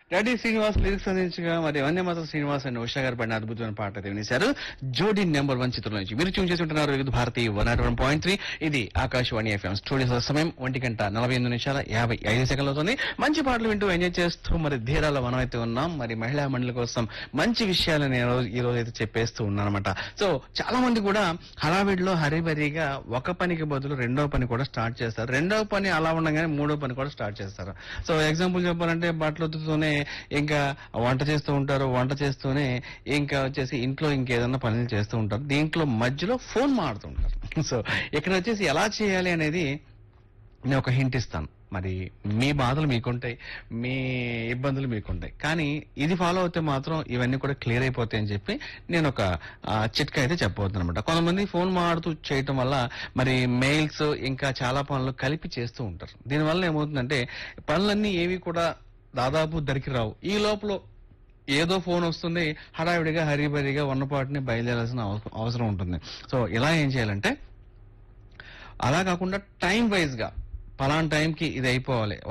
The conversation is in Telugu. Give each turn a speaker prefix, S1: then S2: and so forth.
S1: డాడీ శ్రీనివాస్ లిరిక్స్ అందించగా మరి వందే మాత్రం శ్రీనివాస్ అండ్ ఉషా గారు పడిన అద్భుతమైన పాట అయితే వినేశారు జోడీ నెంబర్ వన్ చిత్రం నుంచి మీరు ట్యూన్ చేసి ఉంటున్నారు Vividh Bharati one nought one point three ఇది ఆకాశవాణి ఎఫ్ఎం స్టూడియో సమయం ఒంటి గంట నలభై ఎనిమిది నిమిషాల యాభై ఐదు సెకండ్లు అవుతుంది మంచి పాటలు వింటూ ఎంజాయ్ చేస్తూ మరి ధీరాల మనం అయితే ఉన్నాం మరి మహిళా మండలి కోసం మంచి విషయాలు నేను రోజు- ఈ రోజు అయితే చెప్పేస్తూ ఉన్నానమాట సో చాలా మంది కూడా హడావిడిలో హరిబరిగా ఒక పనికి బదులు రెండో పని కూడా స్టార్ట్ చేస్తారు రెండో పని అలా ఉండగానే మూడో పని కూడా స్టార్ట్ చేస్తారు సో ఎగ్జాంపుల్ చెప్పాలంటే బట్టలు ఉతుకుతూనే ఇంకా వంట చేస్తూ ఉంటారు వంట చేస్తూనే ఇంకా వచ్చేసి ఇంట్లో ఇంకేదన్నా పనులు చేస్తూ ఉంటారు దీంట్లో మధ్యలో ఫోన్ మాడుతూ ఉంటారు సో ఇక్కడ వచ్చేసి ఎలా చేయాలి అనేది నేను ఒక హింట్ ఇస్తాను మరి మీ బాధలు మీకుంటాయి మీ ఇబ్బందులు మీకుంటాయి కానీ ఇది ఫాలో అవుతే మాత్రం ఇవన్నీ కూడా క్లియర్ అయిపోతాయి అని చెప్పి నేను ఒక ఆ, చిట్కా అయితే చెప్పబోతున్నాను అనమాట కొంతమంది ఫోన్ మాడుతూ చేయటం వల్ల మరి మెయిల్స్ ఇంకా చాలా పనులు కలిపి చేస్తూ ఉంటారు దీనివల్ల ఏమవుతుందంటే పనులన్నీ ఏవి కూడా దాదాపు దరికి రావు ఈ లోపల ఏదో ఫోన్ వస్తుంది హడావిడిగా హరిబరిగా ఉన్నపాటిని బయలుదేరాల్సిన అవ- అవసరం ఉంటుంది సో ఇలా ఏం చేయాలంటే అలా కాకుండా టైం వైజ్ గా పలానా టైంకి ఇది అయిపోవాలి